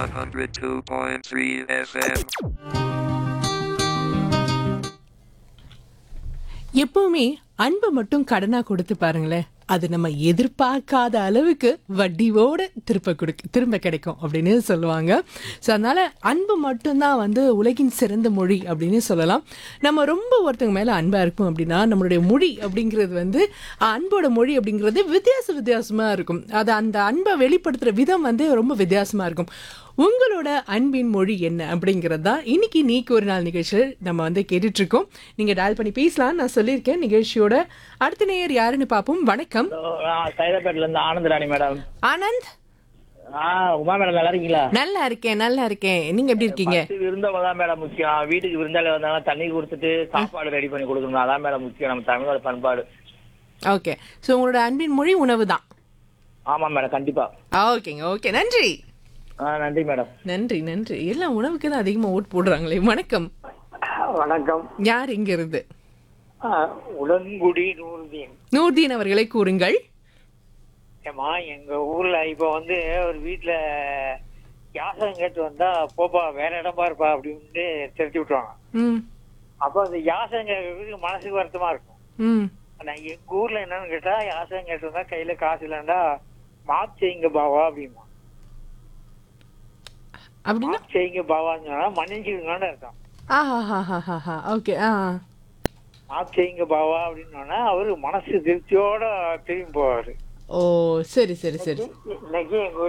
102.3 FM. எப்பவுமே அன்பை மட்டும் கடனா கொடுத்து பாருங்களேன் அது நம்ம எதிர்பார்க்காத அளவுக்கு வட்டியோட திருப்ப கொடுக்க திரும்ப கிடைக்கும் அப்படின்னு சொல்லுவாங்க ஸோ அதனால அன்பு மட்டும்தான் வந்து உலகின் சிறந்த மொழி அப்படின்னு சொல்லலாம் நம்ம ரொம்ப ஒருத்தங்க மேலே அன்பாக இருக்கும் அப்படின்னா நம்மளுடைய மொழி அப்படிங்கிறது வந்து அன்போட மொழி அப்படிங்கிறது வித்தியாச வித்தியாசமாக இருக்கும் அது அந்த அன்பை வெளிப்படுத்துகிற விதம் வந்து ரொம்ப வித்தியாசமாக இருக்கும் உங்களோட அன்பின் மொழி என்ன அப்படிங்கிறது தான் இன்னைக்கு நீக்கு ஒரு நாள் நிகழ்ச்சியில் நம்ம வந்து கேட்டுட்டு இருக்கோம் நீங்க டயல் பண்ணி பேசலாம் நான் சொல்லியிருக்கேன் நிகழ்ச்சியோட அடுத்த நேயர் யாருன்னு பார்ப்போம் வணக்கம் சைதாப்பேட்ல இருந்து ஆனந்த் ராணி மேடம் ஆனந்த் ஆ உமா மேடம் நல்லா இருக்கீங்களா நல்லா இருக்கேன் நல்லா இருக்கேன் நீங்க எப்படி இருக்கீங்க ஃபர்ஸ்ட் விருந்தவங்க தான் மேடம் முக்கியம் வீட்டுக்கு விருந்தாளி வந்தாங்கன்னா தண்ணி கொடுத்துட்டு சாப்பாடு ரெடி பண்ணி கொடுக்கணும் அதான் மேடம் முக்கியம் நம்ம தமிழோட பண்பாடு ஓகே ஸோ உங்களோட அன்பின் மொழி உணவு தான் ஆமா மேடம் கண்டிப்பா ஓகேங்க ஓகே நன்றி ஆ நன்றி மேடம் நன்றி நன்றி எல்லாம் உணவுக்கு தான் அதிகமாக ஓட் போடுறாங்களே வணக்கம் வணக்கம் யார் இங்க இருந்து ஆ, உடன்குடி நூறுதீன் நூர்தீன் அவர்களை கூறுங்கள் ஏமா எங்க ஊர்ல இப்ப வந்து ஒரு வீட்டுல யாசகம் கேட்டு வந்தா போப்பா வேற இடமா இருப்பா அப்படின்ட்டு தெரிஞ்சு விட்டுருவாங்க ம் அப்ப அந்த யாசகம் கேட்கறதுக்கு மனசுக்கு வருத்தமா இருக்கும் ம் ஆனா எங்க ஊர்ல என்னன்னு கேட்டா யாசகம் கேட்டு வந்தா கையில காசு இல்லைண்டா மாப் செய்யுங்க பாவா அப்படிமா அப்படின்னா மாப் செய்யுங்க பாவான்னு சொன்னா மன்னிச்சுக்கங்கன்னு அர்த்தம் ஆஹா ஓகே ஆ மாப் செய்யுங்க பாவா அப்படின்னு சொன்னா அவரு மனசு திருப்தியோட திரும்பி போவாரு ஓ சரி சரி சரி இன்னைக்கு எங்க